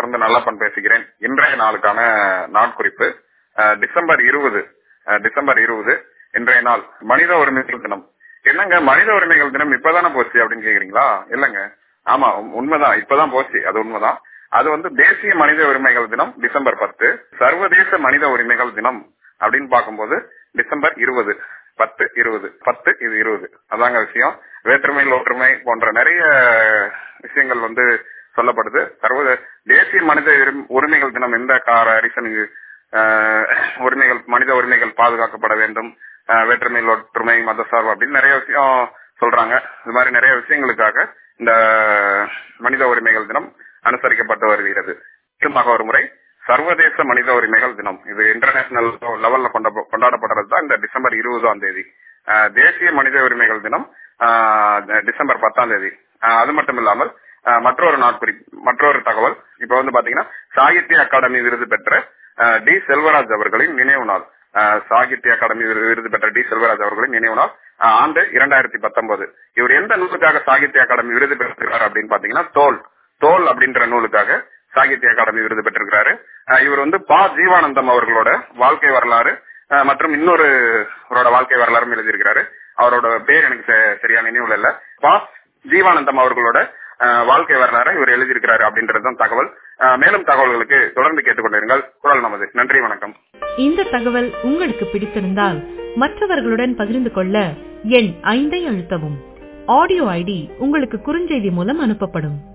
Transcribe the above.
இருந்து நல்லப்பன் பேசுகிறேன் இன்றைய நாளுக்கான நாட்குறிப்பு அஹ், டிசம்பர் இருபது டிசம்பர் இருபது இன்றைய நாள் மனித உரிமைகள் தினம் என்னங்க மனித உரிமைகள் தினம் இப்பதானே போச்சு அப்படின்னு கேக்குறீங்களா இல்லங்க ஆமா உண்- உண்மைதான் இப்பதான் போச்சு அது உண்மைதான் அது வந்து தேசிய மனித உரிமைகள் தினம் டிசம்பர் பத்து சர்வதேச மனித உரிமைகள் தினம் அப்படின்னு பார்க்கும்போது டிசம்பர் இருபது பத்து இருபது பத்து இது இருபது அதாங்க விஷயம் வேற்றுமை ஒற்றுமை போன்ற நிறைய விஷயங்கள் வந்து சொல்லப்படுது சர்வதேச தேசிய மனித உரிமை- உரிமைகள் தினம் எந்த கார ரீசனுக்கு உரிமைகள் மனித உரிமைகள் பாதுகாக்கப்பட வேண்டும் அஹ், வேற்றுமை ஒற்றுமை மதசார்பு அப்படின்னு நிறைய விஷயம் சொல்றாங்க இது மாதிரி நிறைய விஷயங்களுக்காக இந்த மனித உரிமைகள் தினம் அனுசரிக்கப்பட்டு வருகிறது முக்கியமாக ஒரு முறை சர்வதேச மனித உரிமைகள் தினம் இது இன்டர்நேஷனல் லெவல்ல கொண்ட- கொண்டாடப்படுறது தான் இந்த டிசம்பர் இருபதாம் தேதி அஹ், தேசிய மனித உரிமைகள் தினம் அஹ், டிசம்பர் பத்தாம் தேதி அஹ், அது மட்டும் இல்லாமல் அஹ், மற்றொரு நாட்குறி மற்றொரு தகவல் இப்ப வந்து பாத்தீங்கன்னா சாகித்ய அகாடமி விருது பெற்ற அஹ், டி செல்வராஜ் அவர்களின் நினைவு நாள் அஹ், சாகித்ய அகாடமி விரு- விருது பெற்ற டி செல்வராஜ் அவர்களின் நினைவு நாள் அஹ், ஆண்டு இரண்டாயிரத்தி பத்தொன்பது இவர் எந்த நூலுக்காக சாகித்ய அகாடமி விருது பெற்றிருக்காரு அப்படின்னு பாத்தீங்கன்னா தோல் தோல் அப்படின்ற நூலுக்காக சாகித்ய அகாடமி விருது பெற்றிருக்கிறாரு அஹ், இவர் வந்து பா ஜீவானந்தம் அவர்களோட வாழ்க்கை வரலாறு அஹ், மற்றும் இன்னொரு அவரோட வாழ்க்கை வரலாறும் எழுதியிருக்கிறாரு அவரோட பேர் எனக்கு ச- சரியா நினைவுல இல்ல பா ஜீவானந்தம் அவர்களோட அஹ், வாழ்க்கை வரலாறு இவர் எழுதியிருக்கிறாரு அப்படின்றதுதான் தகவல் அஹ், மேலும் தகவல்களுக்கு தொடர்ந்து கேட்டுக்கொண்டிருங்கள் குரல் நமது நன்றி வணக்கம் இந்த தகவல் உங்களுக்கு பிடித்திருந்தால் மற்றவர்களுடன் பகிர்ந்து கொள்ள எண் ஐந்தை அழுத்தவும் ஆடியோ ஐடி உங்களுக்கு குறுஞ்செய்தி மூலம் அனுப்பப்படும்